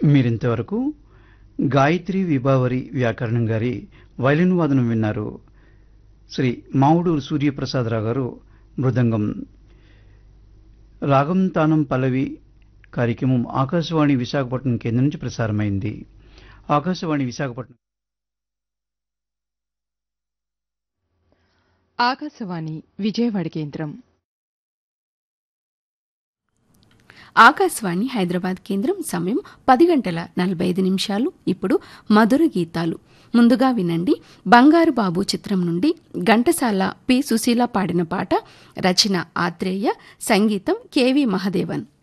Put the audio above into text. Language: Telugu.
మీరింతవరకు గాయత్రి విభావరి వ్యాకరణం గారి వైలిన్ వాదనం విన్నారు శ్రీ మావుడూరు సూర్యప్రసాదరావు గారు మృదంగం రాగం తానం పల్లవి కార్యక్రమం ఆకాశవాణి విశాఖపట్నం కేంద్రం నుంచి ప్రసారమైంది ఆకాశవాణి విశాఖపట్నం ఆకాశవాణి విజయవాడ కేంద్రం ఆకాశవాణి హైదరాబాద్ కేంద్రం సమయం పది గంటల నలభై ఐదు నిమిషాలు ఇప్పుడు మధుర గీతాలు ముందుగా వినండి బంగారు బాబు చిత్రం నుండి ఘంటసాల పి సుశీల పాడిన పాట రచన ఆత్రేయ సంగీతం కెవి మహదేవన్